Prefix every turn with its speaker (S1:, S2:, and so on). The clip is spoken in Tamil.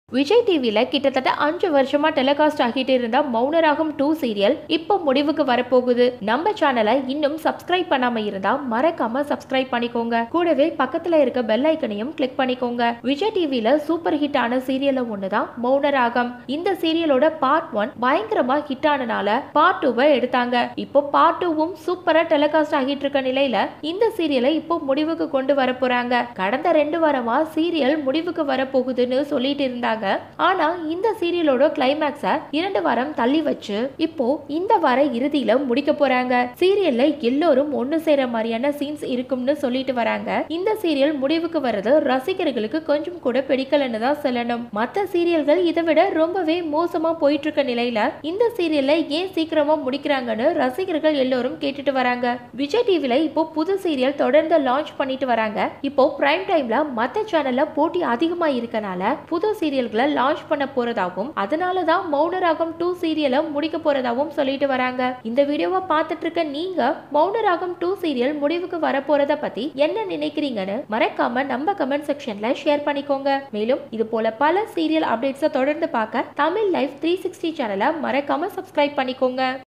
S1: விஜய் டிவில கிட்டத்தட்ட அஞ்சு வருஷமா டெலிகாஸ்ட் ஆகிட்டு இருந்த மௌனராகம் டூ சீரியல் இப்போ முடிவுக்கு வரப்போகுது நம்ம சேனலை இன்னும் சப்ஸ்கிரைப் பண்ணாம இருந்தா மறக்காம சப்ஸ்கிரைப் பண்ணிக்கோங்க கூடவே பக்கத்துல இருக்க பெல் ஐக்கனையும் கிளிக் பண்ணிக்கோங்க விஜய் டிவில சூப்பர் ஹிட் ஆன சீரியல்ல ஒண்ணுதான் மௌனராகம் இந்த சீரியலோட பார்ட் ஒன் பயங்கரமா ஹிட் ஆனனால பார்ட் டூவை எடுத்தாங்க இப்போ பார்ட் டூவும் சூப்பரா டெலிகாஸ்ட் ஆகிட்டு இருக்க நிலையில இந்த சீரியலை இப்போ முடிவுக்கு கொண்டு வர போறாங்க கடந்த ரெண்டு வாரமா சீரியல் முடிவுக்கு வரப்போகுதுன்னு சொல்லிட்டு இருந்தாங்க ஆனா இந்த சீரியலோட கிளைமேக்ஸ இரண்டு வாரம் தள்ளி வச்சு இப்போ இந்த வார இறுதியில முடிக்க போறாங்க சீரியல்ல எல்லோரும் ஒண்ணு சேர மாதிரியான சீன்ஸ் இருக்கும்னு சொல்லிட்டு வராங்க இந்த சீரியல் முடிவுக்கு வர்றது ரசிகர்களுக்கு கொஞ்சம் கூட பிடிக்கலன்னு தான் சொல்லணும் மத்த சீரியல்கள் இதை விட ரொம்பவே மோசமா போயிட்டு இருக்க நிலையில இந்த சீரியல்ல ஏன் சீக்கிரமா முடிக்கிறாங்கன்னு ரசிகர்கள் எல்லோரும் கேட்டுட்டு வராங்க விஜய் டிவில இப்போ புது சீரியல் தொடர்ந்து லான்ச் பண்ணிட்டு வராங்க இப்போ பிரைம் டைம்ல மத்த சேனல்ல போட்டி அதிகமா இருக்கனால புது சீரியல்களை லான்ச் பண்ண போறதாகவும் அதனால தான் மௌனராகம் டூ சீரியலை முடிக்க போறதாகவும் சொல்லிட்டு வராங்க இந்த வீடியோவை பார்த்துட்டு இருக்க நீங்க மௌனராகம் டூ சீரியல் முடிவுக்கு வர போறத பத்தி என்ன நினைக்கிறீங்கன்னு மறக்காம நம்ம கமெண்ட் செக்ஷன்ல ஷேர் பண்ணிக்கோங்க மேலும் இது போல பல சீரியல் அப்டேட்ஸை தொடர்ந்து பார்க்க தமிழ் லைஃப் த்ரீ சிக்ஸ்டி சேனலை மறக்காம சப்ஸ்கிரைப் பண்ணிக்கோங்க